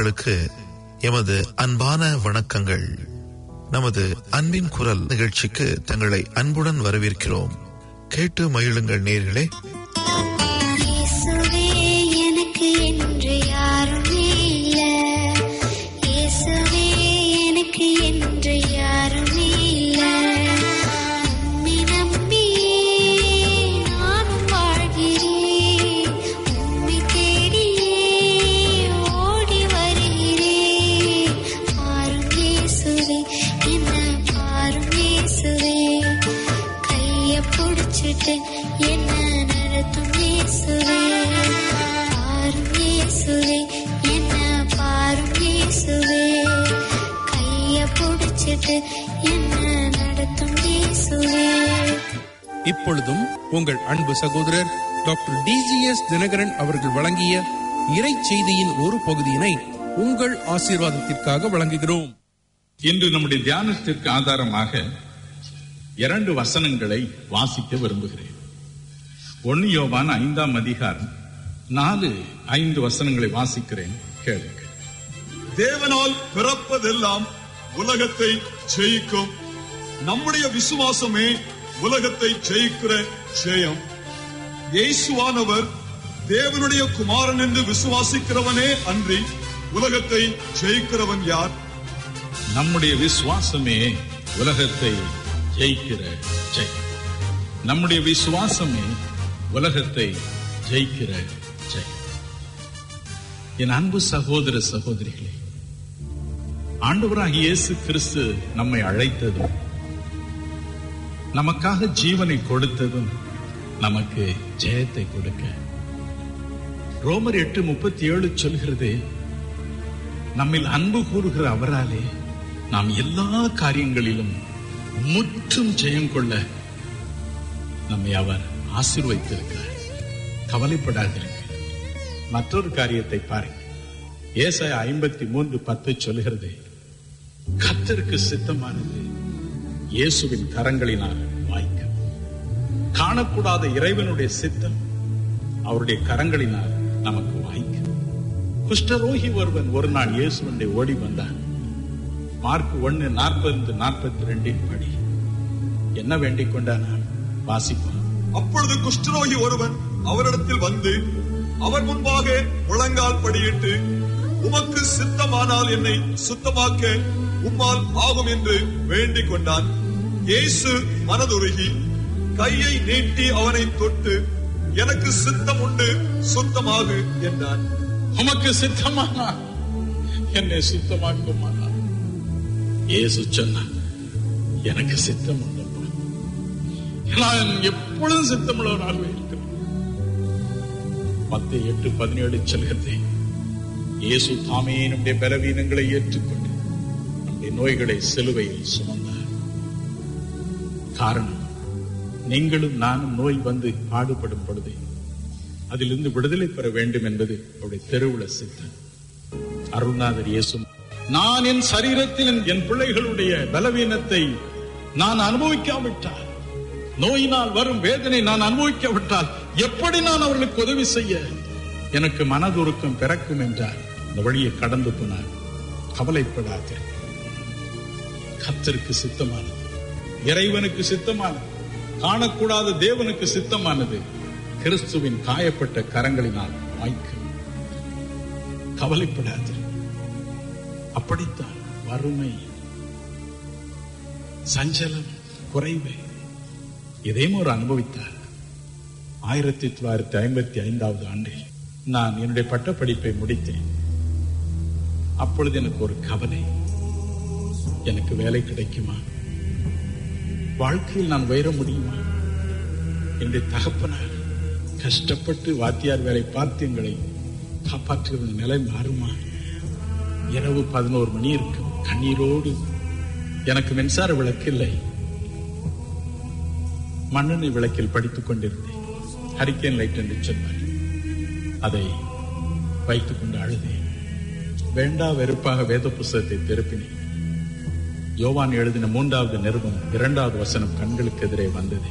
மக்களுக்கு எமது அன்பான வணக்கங்கள் நமது அன்பின் குரல் நிகழ்ச்சிக்கு தங்களை அன்புடன் வரவேற்கிறோம் கேட்டு மகிழுங்கள் நேர்களே இயேசுவே எனக்கு என்று யாருமே இல்ல இயேசுவே எனக்கு என்று யாருமே இல்ல உம்மை நம்பியே நானும் வாழ்கிறேன் உம்மை தேடியே ஓடி வருகிறேன் பாரும் இயேசுவே என்ன பாரும் இயேசுவே கைய புடிச்சிட்டு என்ன நடத்தும் இயேசுவே பாரும் இயேசுவே என்ன பாரும் இயேசுவே கைய புடிச்சிட்டு என்ன நடத்தும் இயேசுவே இப்பொழுதும் உங்கள் அன்பு சகோதரர் டாக்டர் டிஜிஎஸ் தினகரன் அவர்கள் வழங்கிய இறை செய்தியின் ஒரு பகுதியினை உங்கள் ஆசீர்வாதத்திற்காக வழங்குகிறோம் இன்று நம்முடைய தியானத்திற்கு ஆதாரமாக இரண்டு வசனங்களை வாசிக்க விரும்புகிறேன் ஒன்னு யோவான் ஐந்தாம் அதிகாரம் நாலு ஐந்து வசனங்களை வாசிக்கிறேன் கேளுங்க தேவனால் பிறப்பதெல்லாம் உலகத்தை ஜெயிக்கும் நம்முடைய விசுவாசமே உலகத்தை ஜெயிக்கிற ஜெயம் இயேசுவானவர் தேவனுடைய குமாரன் என்று விசுவாசிக்கிறவனே அன்றி உலகத்தை ஜெயிக்கிறவன் யார் நம்முடைய விசுவாசமே உலகத்தை ஜெயிக்கிற ஜெயம் நம்முடைய விசுவாசமே உலகத்தை ஜெயிக்கிற ஜெயம் என் அன்பு சகோதர சகோதரிகளே ஆண்டவராகிய இயேசு கிறிஸ்து நம்மை அழைத்ததும் நமக்காக ஜீவனை கொடுத்ததும் நமக்கு ஜெயத்தை கொடுக்க ரோமர் எட்டு முப்பத்தி ஏழு சொல்கிறது நம்மில் அன்பு கூறுகிற அவராலே நாம் எல்லா காரியங்களிலும் முற்றும் ஜெயம் கொள்ள நம்மை அவர் ஆசீர்வைத்திருக்கிறார் கவலைப்படாதிருங்க மற்றொரு காரியத்தை பாருங்க ஏசாய ஐம்பத்தி மூன்று பத்து சொல்கிறது கத்தருக்கு சித்தமானது இயேசுவின் கரங்களினால் வாய்க்கும் காணக்கூடாத இறைவனுடைய சித்தம் அவருடைய கரங்களினால் நமக்கு வாய்க்கும் குஷ்டரோகி ஒருவன் ஒரு நாள் இயேசுவண்டை ஓடி வந்தான் மார்க் ஒன்னு நாற்பது நாற்பத்தி ரெண்டின் படி என்ன வேண்டிக் கொண்டானா வாசிப்பான் அப்பொழுது குஷ்டரோகி ஒருவன் அவரிடத்தில் வந்து அவர் முன்பாக முழங்கால் படியிட்டு உமக்கு சித்தமானால் என்னை சுத்தமாக்க உம்மால் ஆகும் என்று வேண்டிக் கொண்டான் இயேசு மனதுருகி கையை நீட்டி அவனை தொட்டு எனக்கு சித்தம் உண்டு சுத்தமாகு என்றான் உமக்கு சித்தமானா என்னை சுத்தமாக்குமானா இயேசு சொன்னான் எனக்கு சித்தம் உண்டப்பா நான் எப்பொழுதும் சித்தமுள்ளவனாகவே இருக்கிறேன் பத்து எட்டு பதினேழு செல்கிறது இயேசு தாமே நம்முடைய பலவீனங்களை ஏற்றுக்கொண்டு நம்முடைய நோய்களை சிலுவையில் சுமந்தார் காரணம் நீங்களும் நானும் நோய் வந்து பாடுபடும் பொழுது அதிலிருந்து விடுதலை பெற வேண்டும் என்பது அவருடைய தெருவுல சித்தம் அருள்நாதர் இயேசு நான் என் சரீரத்தில் என் பிள்ளைகளுடைய பலவீனத்தை நான் அனுபவிக்காவிட்டால் நோயினால் வரும் வேதனை நான் அனுபவிக்காவிட்டால் எப்படி நான் அவர்களுக்கு உதவி செய்ய எனக்கு மனதுருக்கம் பிறக்கும் என்றார் இந்த வழியை கடந்து போனார் கவலைப்படாது கத்தருக்கு சித்தமானது இறைவனுக்கு சித்தமானது காணக்கூடாத தேவனுக்கு சித்தமானது கிறிஸ்துவின் காயப்பட்ட கரங்களினால் வாய்க்கும் கவலைப்படாது அப்படித்தான் வறுமை சஞ்சலம் குறைவு இதையும் ஒரு அனுபவித்தார் ஆயிரத்தி தொள்ளாயிரத்தி ஐம்பத்தி ஐந்தாவது ஆண்டில் நான் என்னுடைய பட்டப்படிப்பை முடித்தேன் அப்பொழுது எனக்கு ஒரு கவலை எனக்கு வேலை கிடைக்குமா வாழ்க்கையில் நான் உயர முடியுமா என்னுடைய தகப்பனார் கஷ்டப்பட்டு வாத்தியார் வேலை பார்த்து எங்களை காப்பாற்றுகிற நிலை மாறுமா இரவு பதினோரு மணி இருக்கும் கண்ணீரோடு எனக்கு மின்சார விளக்கு இல்லை மண்ணெண்ணெய் விளக்கில் படித்துக் கொண்டிருந்தேன் ஹரிக்கேன் லைட் என்று சொன்னார் அதை வைத்துக் கொண்டு அழுதேன் வேண்டா வெறுப்பாக வேத புஸ்தகத்தை திருப்பினேன் யோவான் எழுதின மூன்றாவது நிருபம் இரண்டாவது வசனம் கண்களுக்கு எதிரே வந்தது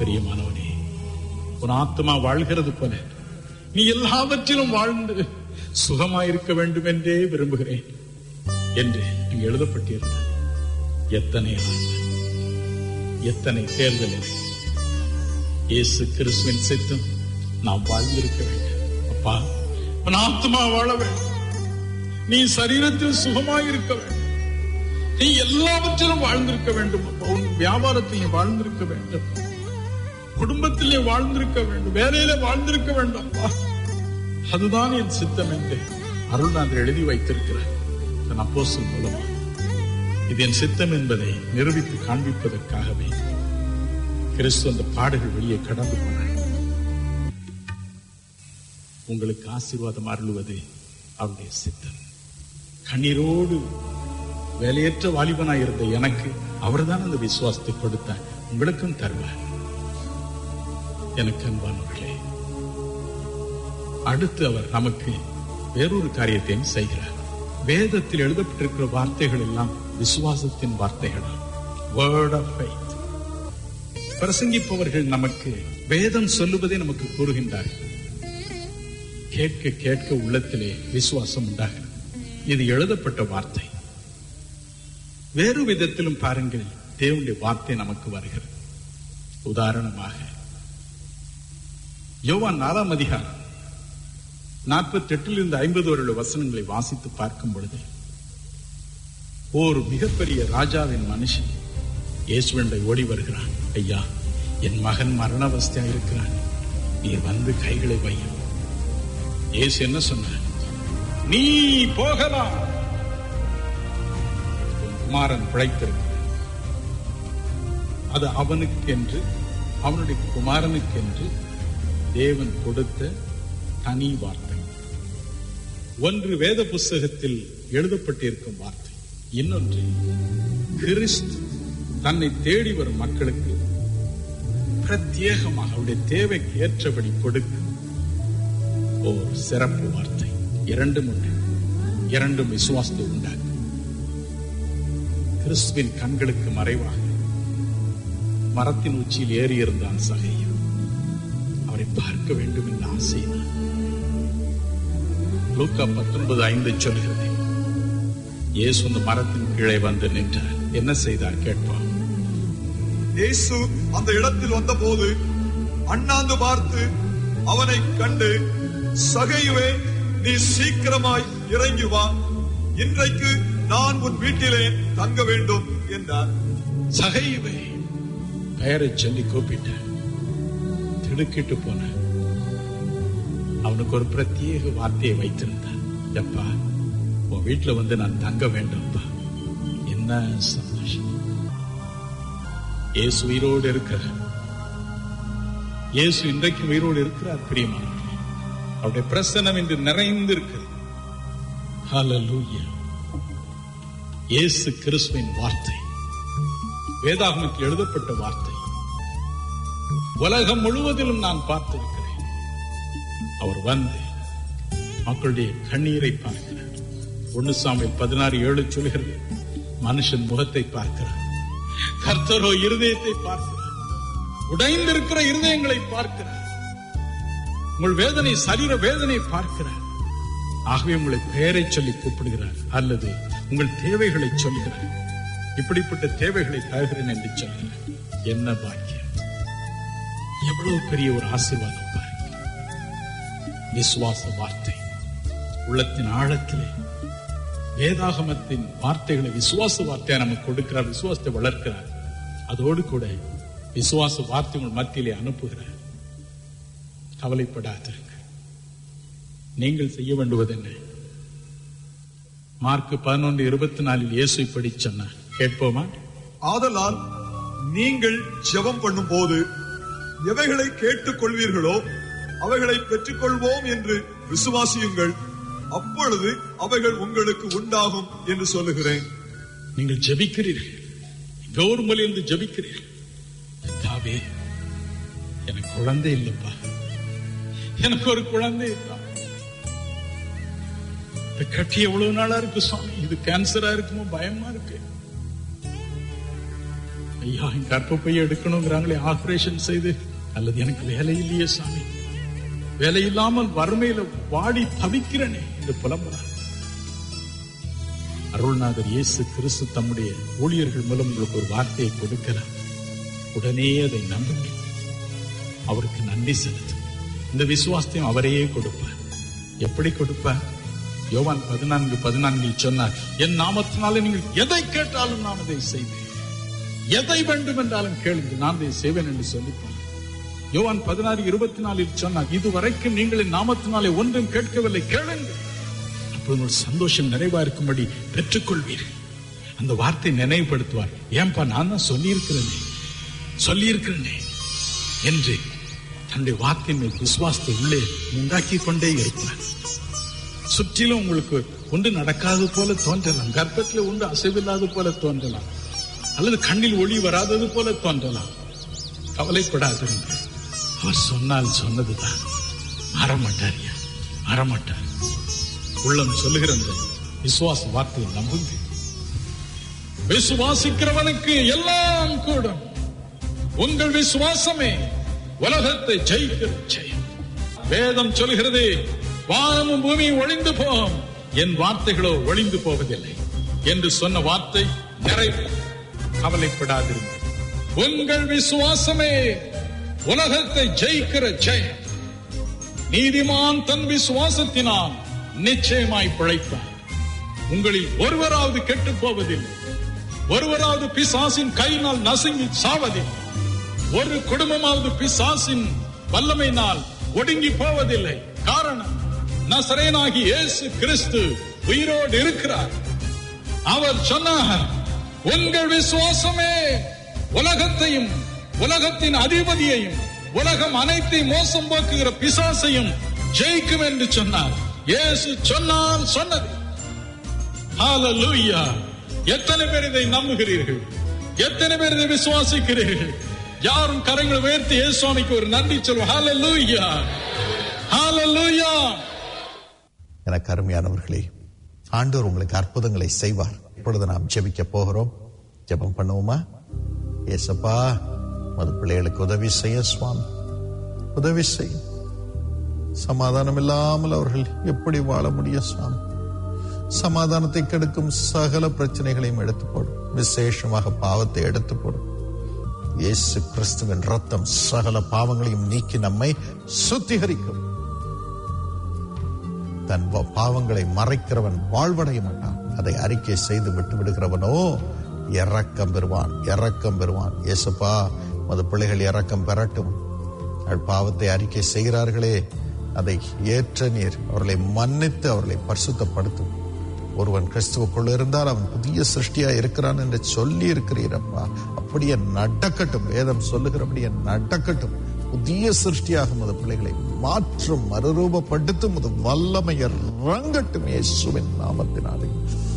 பெரியமானவனே உன் ஆத்மா வாழ்கிறது போல நீ எல்லாவற்றிலும் வாழ்ந்து சுகமாயிருக்க வேண்டும் என்றே விரும்புகிறேன் என்று அங்கு எழுதப்பட்டிருந்தது எத்தனை ஆண்டு எத்தனை தேர்தல் இது. இயேசு கிறிஸ்துவின் சித்தம் நாம் வாழ்ந்திருக்க வேண்டும் அப்பா உன் ஆத்மா வாழ வேண்டும் நீ சரீரத்தில் சுகமாயிருக்க வேண்டும் நீ எல்லாவற்றிலும் வாழ்ந்திருக்க வேண்டும் அப்பா உன் வியாபாரத்தையும் வாழ்ந்திருக்க வேண்டும் குடும்பத்திலே வாழ்ந்திருக்க வேண்டும் வேலையில வாழ்ந்திருக்க வேண்டும் அப்பா அதுதான் என் சித்தம் என்று அருள்நாதர் எழுதி வைத்திருக்கிறார் தன் அப்போஸ்தலன் மூலமா இது என் சித்தம் என்பதை நிரூபித்து காண்பிப்பதற்காகவே கிறிஸ்து அந்த பாடுகள் வெளியே கடந்து போனார் உங்களுக்கு ஆசீர்வாதம் அருளுவது அவருடைய சித்தம் கண்ணீரோடு வேலையற்ற வாலிபனாய் இருந்த எனக்கு அவர்தான் அந்த விசுவாசத்தை கொடுத்தார் உங்களுக்கும் தருவார் எனக்கு அன்பானவர்களே அடுத்து அவர் நமக்கு வேறொரு காரியத்தையும் செய்கிறார் வேதத்தில் எழுதப்பட்டிருக்கிற வார்த்தைகள் எல்லாம் விசுவாசத்தின் வார்த்தைகள் வேர்ட் ஆஃப் ஃபெய்த் பிரசங்கிப்பவர்கள் நமக்கு வேதம் சொல்லுவதை நமக்கு கூறுகின்றார்கள் கேட்க கேட்க உள்ளத்திலே விசுவாசம் உண்டாகிறது இது எழுதப்பட்ட வார்த்தை வேறு விதத்திலும் பாருங்கள் தேவனுடைய வார்த்தை நமக்கு வருகிறது உதாரணமாக யோவான் நாலாம் அதிகாரம் நாற்பத்தி எட்டில் இருந்து ஐம்பது வருட வசனங்களை வாசித்து பார்க்கும் பொழுது ஒரு மிகப்பெரிய ராஜாவின் மனுஷன் இயேசுவண்டை ஓடி வருகிறான் ஐயா என் மகன் மரணவஸ்தையா இருக்கிறான் நீர் வந்து கைகளை வையும் இயேசு என்ன சொன்னார் நீ போகலாம் உன் குமாரன் பிழைத்திருக்கிறான் அது அவனுக்கென்று அவனுடைய குமாரனுக்கென்று தேவன் கொடுத்த தனி வார்த்தை ஒன்று வேத புஸ்தகத்தில் எழுதப்பட்டிருக்கும் வார்த்தை இன்னொன்று கிறிஸ்து தன்னை தேடி வரும் மக்களுக்கு பிரத்யேகமாக அவருடைய தேவைக்கு ஏற்றபடி கொடுக்கும் ஒரு சிறப்பு வார்த்தை இரண்டும் உண்டு இரண்டும் விசுவாசத்தை உண்டாக்கும் கிறிஸ்துவின் கண்களுக்கு மறைவாக மரத்தின் உச்சியில் ஏறி இருந்தான் சகையா அவரை பார்க்க வேண்டும் என்ற ஆசைதான் லூக்கா பத்தொன்பது ஐந்து சொல்கிறது இயேசு அந்த மரத்தின் கீழே வந்து நின்றார் என்ன செய்தார் கேட்பான் இயேசு அந்த இடத்தில் வந்தபோது அண்ணாந்து பார்த்து அவனை கண்டு சகையுவே நீ சீக்கிரமாய் இறங்கி வா இன்றைக்கு நான் உன் வீட்டிலே தங்க வேண்டும் என்றார் சகைவை பெயரை சொல்லி கூப்பிட்டார் திடுக்கிட்டு போன அவனுக்கு ஒரு பிரத்யேக வார்த்தையை வைத்திருந்தார் எப்பா உன் வீட்டுல வந்து நான் தங்க வேண்டும்ப்பா என்ன சந்தோஷம் இயேசு உயிரோடு இருக்கிறார் இயேசு இன்றைக்கு உயிரோடு இருக்கிறார் பிரியமானவர்களே அவருடைய பிரசனம் இன்று நிறைந்து இருக்கிறது ஹalleluya இயேசு கிறிஸ்துவின் வார்த்தை வேதாகமத்தில் எழுதப்பட்ட வார்த்தை உலகம் முழுவதிலும் நான் பார்த்திருக்கிறேன் அவர் வந்து மக்களுடைய கண்ணீரை பார்க்கிறார் ஒன்னு சாமியில் பதினாறு ஏழு சொல்கிறது மனுஷன் முகத்தை பார்க்கிறார் கர்த்தரோ இருதயத்தை பார்க்கிறார் உடைந்திருக்கிற இருதயங்களை பார்க்கிறார் உங்கள் வேதனை சரீர வேதனை பார்க்கிறார் ஆகவே உங்களை பெயரை சொல்லி கூப்பிடுகிறார் அல்லது உங்கள் தேவைகளை சொல்கிறார் இப்படிப்பட்ட தேவைகளை தருகிறேன் என்று சொல்கிறார் என்ன பாக்கியம் எவ்வளவு பெரிய ஒரு ஆசீர்வாதம் பாருங்க விசுவாச வார்த்தை உள்ளத்தின் ஆழத்திலே வேதாகமத்தின் வார்த்தைகளை விசுவாச வார்த்தையா நமக்கு கொடுக்கிறார் விசுவாசத்தை வளர்க்கிறார் அதோடு கூட விசுவாச வார்த்தை உங்கள் மத்தியிலே அனுப்புகிறார் கவலைப்படாதிருங்க நீங்கள் செய்ய வேண்டுவது என்ன மார்க் பதினொன்று இருபத்தி நாலில் இயேசு இப்படி சொன்னார் கேட்போமா ஆதலால் நீங்கள் ஜெபம் பண்ணும் போது எவைகளை கேட்டுக் கொள்வீர்களோ அவைகளை பெற்றுக்கொள்வோம் என்று விசுவாசியுங்கள் அப்பொழுது அவைகள் உங்களுக்கு உண்டாகும் என்று சொல்லுகிறேன் நீங்கள் ஜெபிக்கிறீர்கள் கௌர்மலிருந்து ஜெபிக்கிறீர்கள் தாவே எனக்கு குழந்தை இல்லப்பா எனக்கு ஒரு குழந்தை இல்லா இந்த கட்டி எவ்வளவு நாளா இருக்கு சுவாமி இது கேன்சரா இருக்குமோ பயமா இருக்கு ஐயா என் கற்பப்பையை எடுக்கணுங்கிறாங்களே ஆபரேஷன் செய்து அல்லது எனக்கு வேலை இல்லையே சாமி வேலை இல்லாமல் வறுமையில வாடி தவிக்கிறனே என்று புலம்புறார் அருள்நாதர் இயேசு கிறிஸ்து தம்முடைய ஊழியர்கள் மூலம் உங்களுக்கு ஒரு வார்த்தையை கொடுக்கிறார் உடனே அதை நம்புங்க அவருக்கு நன்றி செலுத்து இந்த விசுவாசத்தையும் அவரையே கொடுப்பார் எப்படி கொடுப்பார் யோவான் பதினான்கு பதினான்கில் சொன்னார் என் நாமத்தினாலே நீங்கள் எதை கேட்டாலும் நான் அதை செய்வேன் எதை வேண்டும் என்றாலும் கேளுங்கள் நான் அதை செய்வேன் என்று சொல்லிப்பார் யோவான் பதினாறு இருபத்தி நாலில் சொன்னார் இதுவரைக்கும் நீங்கள் என் நாமத்தினாலே ஒன்றும் கேட்கவில்லை கேளுங்கள் அப்பொழுது உங்கள் சந்தோஷம் நிறைவா இருக்கும்படி பெற்றுக்கொள்வீர்கள் அந்த வார்த்தை நினைவுபடுத்துவார் ஏன்பா நான் தான் சொல்லியிருக்கிறேனே சொல்லியிருக்கிறேனே என்று தன்னுடைய வார்த்தையின் மேல் விசுவாசத்தை உள்ளே உண்டாக்கி கொண்டே இருப்பார் சுற்றிலும் உங்களுக்கு ஒன்று நடக்காது போல தோன்றலாம் கர்ப்பத்தில் ஒன்று அசைவில்லாது போல தோன்றலாம் அல்லது கண்ணில் ஒளி வராதது போல தோன்றலாம் கவலைப்படாதிருங்கள் அவர் சொன்னால் சொன்னதுதான் மாறமாட்டாரியா மாறமாட்டார் உள்ளம் சொல்லுகிற அந்த விசுவாச வார்த்தையை நம்புங்க விசுவாசிக்கிறவனுக்கு எல்லாம் கூடும் உங்கள் விசுவாசமே உலகத்தை ஜெயிக்கிற ஜெயம் வேதம் சொல்கிறது வானமும் பூமி ஒளிந்து போம் என் வார்த்தைகளோ ஒளிந்து போவதில்லை என்று சொன்ன வார்த்தை நிறைவு கவலைப்படாதிருங்கள் உங்கள் விசுவாசமே உலகத்தை ஜெயிக்கிற ஜெயம் நீதிமான் தன் விசுவாசத்தினால் நிச்சயமாய் பிழைப்பார் உங்களில் ஒருவராவது கெட்டு போவதில்லை ஒருவராவது பிசாசின் கையினால் நசுங்கி சாவதில்லை ஒரு குடும்பமாவது பிசாசின் வல்லமையினால் ஒடுங்கி போவதில்லை காரணம் நசரேனாகி இயேசு கிறிஸ்து உயிரோடு இருக்கிறார் அவர் சொன்னார் உங்கள் விசுவாசமே உலகத்தையும் உலகத்தின் அதிபதியையும் உலகம் அனைத்தையும் மோசம் போக்குகிற பிசாசையும் ஜெயிக்கும் என்று சொன்னார் இயேசு சொன்னால் சொன்னது ஹalleluya எத்தனை பேர் இதை நம்புகிறீர்கள் எத்தனை பேர் இதை விசுவாசிக்கிறீர்கள் யாரும் கரங்களை உயர்த்தி இயேசுவாமிக்கு ஒரு நன்றி சொல்வோம் ஹalleluya ஹalleluya எனக்கு அருமையானவர்களே ஆண்டவர் உங்களுக்கு அற்புதங்களை செய்வார் இப்பொழுது நாம் ஜெபிக்க போகிறோம் ஜெபம் பண்ணுவோமா ஏசப்பா மது பிள்ளைகளுக்கு உதவி செய்ய சுவாமி உதவி செய்யும் சமாதானம் இல்லாமல் அவர்கள் எப்படி வாழ முடியும் சுவாமி சமாதானத்தை கெடுக்கும் சகல பிரச்சனைகளையும் எடுத்து போடும் விசேஷமாக பாவத்தை எடுத்து போடும் இயேசு கிறிஸ்துவின் ரத்தம் சகல பாவங்களையும் நீக்கி நம்மை சுத்திகரிக்கும் தன் வ- பாவங்களை மறைக்கிறவன் வாழ்வடைய மாட்டான் அதை அறிக்கை செய்து விட்டு விடுகிறவனோ இறக்கம் பெறுவான் இறக்கம் பெறுவான் இயேசுப்பா மது பிள்ளைகள் இறக்கம் பெறட்டும் அவள் பாவத்தை அறிக்கை செய்கிறார்களே அதை ஏற்ற நீர் அவர்களை மன்னித்து அவர்களை பரிசுத்தப்படுத்தும் ஒருவன் கிறிஸ்துவுக்குள் இருந்தால் அவன் புதிய சிருஷ்டியா இருக்கிறான் என்று சொல்லி இருக்கிறீரப்பா அப்படியே நடக்கட்டும் வேதம் சொல்லுகிறபடியே நடக்கட்டும் புதிய சிருஷ்டியாக முத பிள்ளைகளை மாற்றும் மறுரூபப்படுத்தும் முத வல்லமை இறங்கட்டும் இயேசுவின் நாமத்தினாலே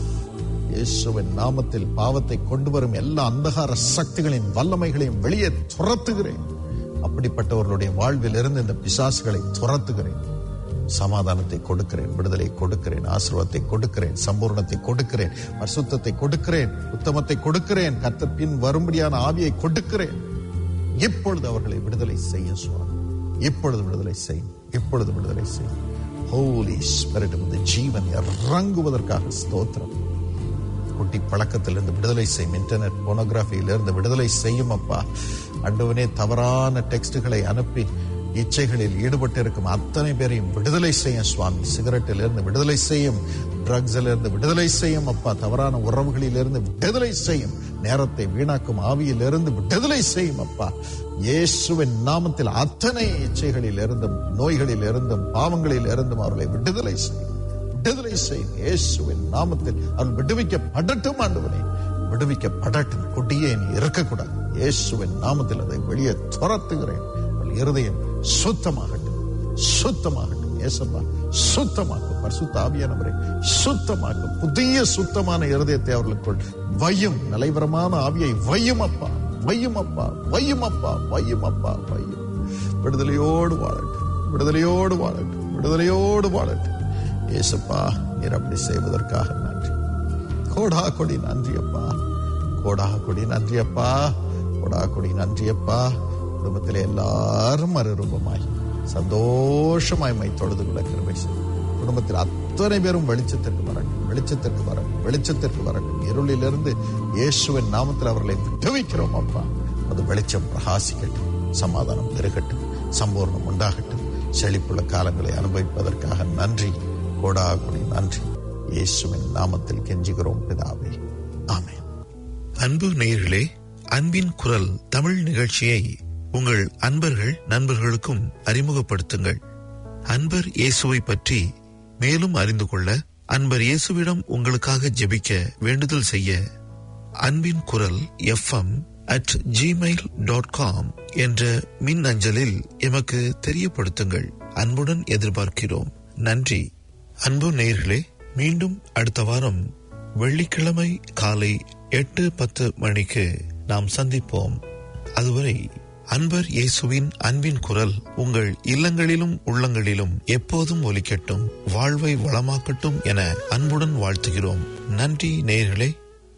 இயேசுவின் நாமத்தில் பாவத்தை கொண்டு வரும் எல்லா அந்தகார சக்திகளின் வல்லமைகளையும் வெளியே துரத்துகிறேன் அப்படிப்பட்டவர்களுடைய வாழ்வில் இருந்து இந்த பிசாசுகளை துரத்துகிறேன் சமாதானத்தை கொடுக்கிறேன் விடுதலை கொடுக்கிறேன் ஆசீர்வாதத்தை கொடுக்கிறேன் சம்பூர்ணத்தை கொடுக்கிறேன் பரிசுத்தத்தை கொடுக்கிறேன் உத்தமத்தை கொடுக்கிறேன் கர்த்தர் பின் வரும்படியான ஆவியை கொடுக்கிறேன் இப்பொழுது அவர்களை விடுதலை செய்யும் சுவாமி இப்பொழுது விடுதலை செய்யும் இப்பொழுது விடுதலை செய்யும் ஹோலி ஸ்பிரிட் இந்த ஜீவன் இறங்குவதற்காக ஸ்தோத்திரம் குட்டி பழக்கத்திலிருந்து விடுதலை செய்யும் இன்டர்நெட் போனோகிராஃபியிலிருந்து விடுதலை செய்யும் அப்பா அண்டவனே தவறான டெக்ஸ்டுகளை அனுப்பி இச்சைகளில் ஈடுபட்டு இருக்கும் அத்தனை பேரையும் விடுதலை செய்யும் சுவாமி சிகரெட்டில் இருந்து விடுதலை செய்யும் ட்ரக்ஸில் இருந்து விடுதலை செய்யும் அப்பா தவறான உறவுகளிலிருந்து விடுதலை செய்யும் நேரத்தை வீணாக்கும் ஆவியிலிருந்து விடுதலை செய்யும் அப்பா இயேசுவின் நாமத்தில் அத்தனை இச்சைகளில் இருந்தும் நோய்களில் இருந்தும் பாவங்களில் இருந்தும் அவர்களை விடுதலை செய்யும் விடுதலை செய்யும் இயேசுவின் நாமத்தில் அவள் விடுவிக்கப்படட்டும் ஆண்டவனே விடுவிக்கப்படட்டும் கொடியே நீ இருக்கக்கூடாது இயேசுவின் நாமத்தில் அதை வெளியே துரத்துகிறேன் அவள் இருதயம் சுத்தமாகட்டும் சுத்தமாகட்டும் ஏசப்பா சுத்தமாக்கும் பரிசுத்த ஆவியானவரை சுத்தமாக்கும் புதிய சுத்தமான இருதயத்தை அவர்களுக்குள் வையும் நிலைவரமான ஆவியை வையும் அப்பா வையும் அப்பா வையும் அப்பா வையும் அப்பா வையும் விடுதலையோடு வாழட்டும் விடுதலையோடு வாழட்டும் விடுதலையோடு வாழட்டும் ஏசப்பா நீர் அப்படி செய்வதற்காக நன்றி கோடா கொடி நன்றி அப்பா கோடா கொடி நன்றி அப்பா கோடா கொடி நன்றி அப்பா குடும்பத்திலே எல்லாரும் மறுரூபமாய் சந்தோஷமாய் மை தொழுது கொள்ள கிருபை செய்யும் குடும்பத்தில் அத்தனை பேரும் வெளிச்சத்திற்கு வரட்டும் வெளிச்சத்திற்கு வரட்டும் வெளிச்சத்திற்கு வரட்டும் இருளிலிருந்து இயேசுவின் நாமத்தில் அவர்களை விட்டுவிக்கிறோம் அப்பா அது வெளிச்சம் பிரகாசிக்கட்டும் சமாதானம் பெருகட்டும் சம்பூர்ணம் உண்டாகட்டும் செழிப்புள்ள காலங்களை அனுபவிப்பதற்காக நன்றி கோடா கொடி நன்றி இயேசுவின் நாமத்தில் கெஞ்சுகிறோம் பிதாவே ஆமென் அன்பு நேயர்களே அன்பின் குரல் தமிழ் நிகழ்ச்சியை உங்கள் அன்பர்கள் நண்பர்களுக்கும் அறிமுகப்படுத்துங்கள் அன்பர் இயேசுவை பற்றி மேலும் அறிந்து கொள்ள அன்பர் இயேசுவிடம் உங்களுக்காக ஜெபிக்க வேண்டுதல் செய்ய அன்பின் குரல் FM at Gmail dot com என்ற மின் அஞ்சலில் எமக்கு தெரியப்படுத்துங்கள் அன்புடன் எதிர்பார்க்கிறோம் நன்றி அன்பு நேயர்களே மீண்டும் அடுத்த வாரம் வெள்ளிக்கிழமை காலை எட்டு பத்து மணிக்கு நாம் சந்திப்போம் அதுவரை அன்பர் இயேசுவின் அன்பின் குரல் உங்கள் இல்லங்களிலும் உள்ளங்களிலும் எப்போதும் ஒலிக்கட்டும் வாழ்வை வளமாக்கட்டும் என அன்புடன் வாழ்த்துகிறோம் நன்றி நேயர்களே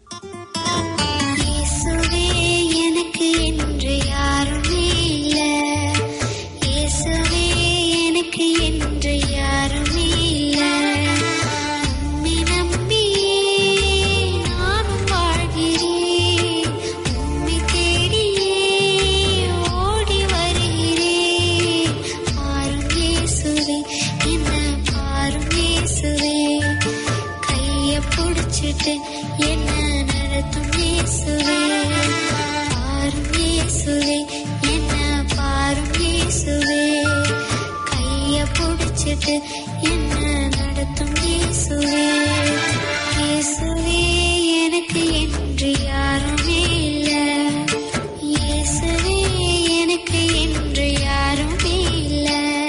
இயேசுவே எனக்கு என்று யாருமே இல்ல இயேசுவே எனக்கு என்று யாருமே இல்ல உம்மை நம்பியே நானும் வாழ்கிறேன் உம்மை தேடியே ஓடி வருகிறேன் பாரும் இயேசுவே என்ன பாரும் இயேசுவே கைய புடிச்சிட்டு என்ன நடத்தும் இயேசுவே பாரும் இயேசுவே என்ன பாரும் இயேசுவே கைய புடிச்சிட்டு என்ன நடத்தும் இயேசுவே இயேசுவே எனக்கு என்று யாருமே இல்ல இயேசுவே எனக்கு என்று யாருமே இல்ல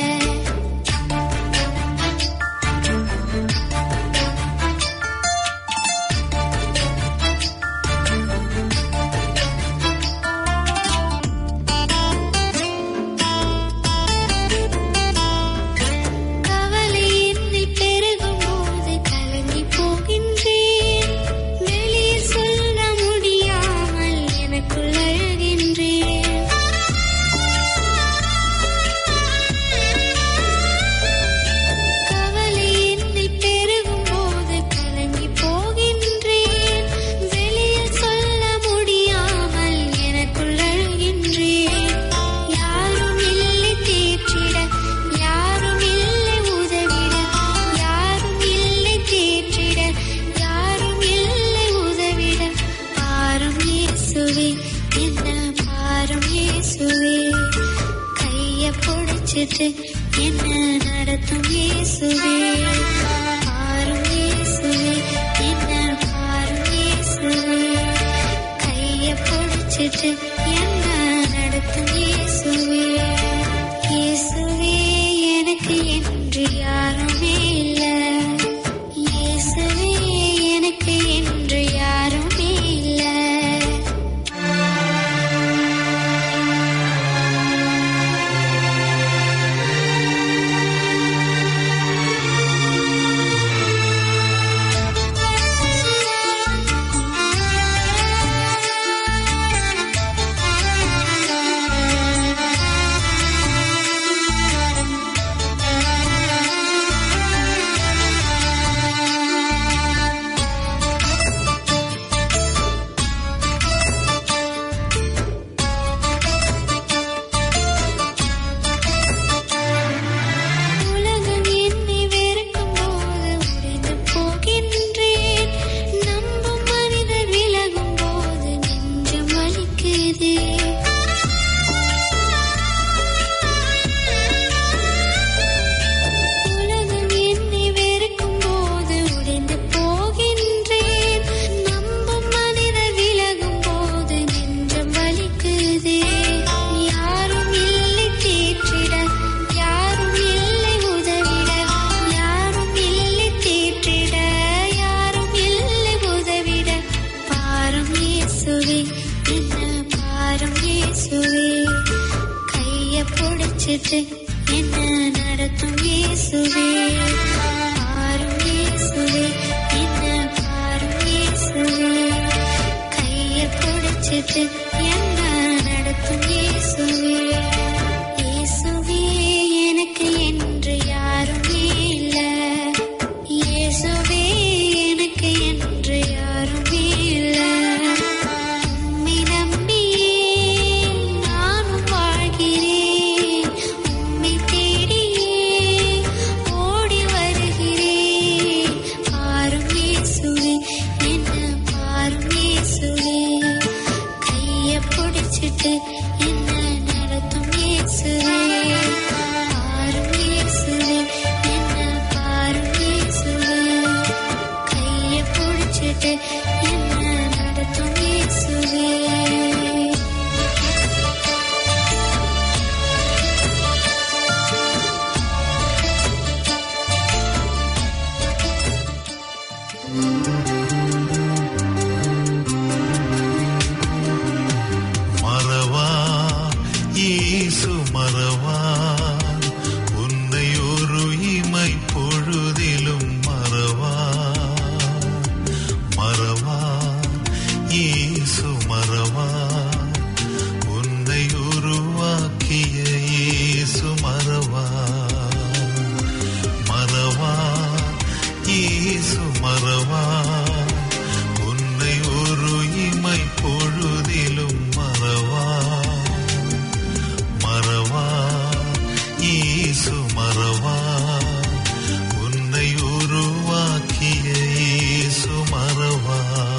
கவலை என்னை பெருகும் போது கலங்கி போகின்றேன் வெளியில் சொல்ல முடியாமல் எனக்குள் அழுகின்றேன் கவலை என்னை பெருகும் போது கலங்கி போகின்றேன் வெளியில் சொல்ல முடியாமல் எனக்குள் அழுகின்றேன் யாரும் இல்லை தேற்றிட யாரும் இல்லை உதவிட யாரும் இல்லை தேற்றிட யாரும் இல்லை உதவிட பாரும் இயேசுவே என்ன பாரும் இயேசுவே கைய புடிச்சிட்டு என்ன நடத்தும் இயேசுவே பாரும் இயேசுவே என்ன பாரும் இயேசுவே கைய புடிச்சிட்டு என்ன நடத்தும் இயேசுவே இயேசுவே எனக்கு என்று யாருமே இல்ல இயேசுவே எனக்கு என்று யாருமே இல்ல உலகம் என்னை வெறுக்கும் போது உடைந்து போகின்றேன் நம்பும் மனிதர் விலகும் போது நெஞ்சம் வலிக்குது உலகம் என்னை வெறுக்கும் போது உடைந்து போகின்றேன் நம்பும் மனிதர் விலகும் போது நெஞ்சம் வலிக்குது யாரும் இல்லை தேற்றிட யாரும் இல்லை உதவிட யாரும் இல்லை தேற்றிட யாரும் இல்லை உதவிட பாரும் இயேசுவே என்ன பாரும் இயேசுவே கைய புடிச்சிட்டு என்ன நடத்தும் இயேசுவே பாரும் இயேசுவே என்ன பாரும் இயேசுவே கைய புடிச்சிட்டு என்ன நடத்தும் இயேசுவே இயேசுவே பிடிச்சிட்டு என்ன நடத்தும் இயேசுவே பாரும் இயேசுவே என்ன பாரும் இயேசுவே கைய பிடிச்சிட்டு என்ன நடத்தும் இயேசுவே மறவா இயேசு மறவா உன்னை ஒரு இமை பொழுதிலும் மறவா மறவா இயேசு மறவா உன்னை உருவாக்கிய இயேசு மறவா மறவா இயேசு மறவா உன்னை ஒரு இமை பொழுதிலும் மறவா மறவா இயேசு மறவா உன்னை உருவாக்கிய இயேசு மறவா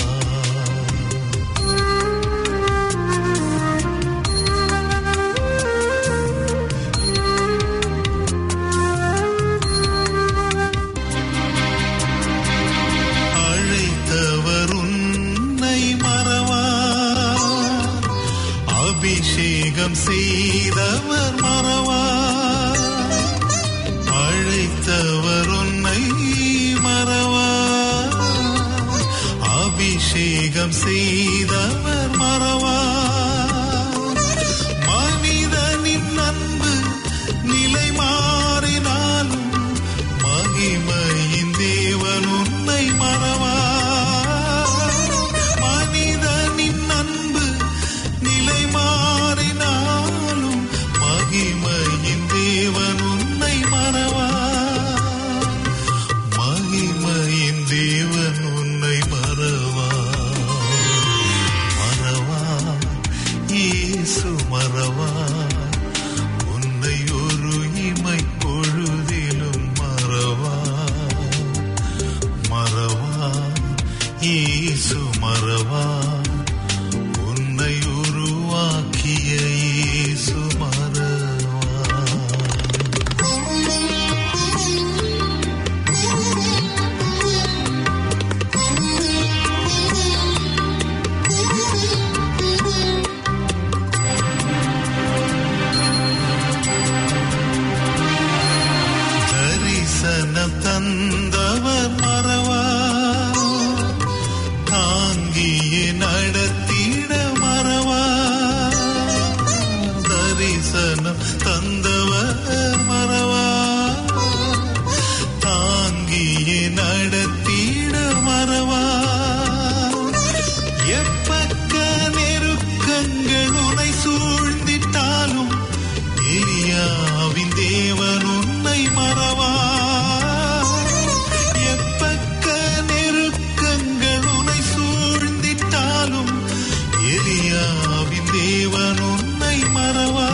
அழைத்தவர் உன்னை மறவா அபிஷேகம் செய்தவர் மறவா அழைத்தவர் உன்னை மறவா அபிஷேகம் செய்தவர் மறவா மனிதனின் அன்பு நிலை மாறினாலும் மகிமையின் தேவன் உன்னை மறவா மனிதனின் அன்பு நிலை மாறினாலும் மகிமையின் தேவன் உன்னை மறவா மகிமையின் தேவன் உன்னை மறவா மறவா இயேசு மறவா உன்னை ஒரு இமை பொழுதிலும் மறவா மறவா இயேசு மறவா உன்னை உருவாக்கிய இயேசு மறவா தரிசனம் தந்தவர் மறவா தாங்கியே நடத்திட மறவா தரிசனம் தந்தவர் மறவா தாங்கியே நடத்திட மறவா எப்பக்க நெருக்கங்கள் உனை சூழ்ந்திட்டாலும் எலியாவின் தேவன் உன்னை மறவா எப்பக்க நெருக்கங்கள் உனை சூழ்ந்திட்டாலும் எலியாவின் தேவன் உன்னை மறவா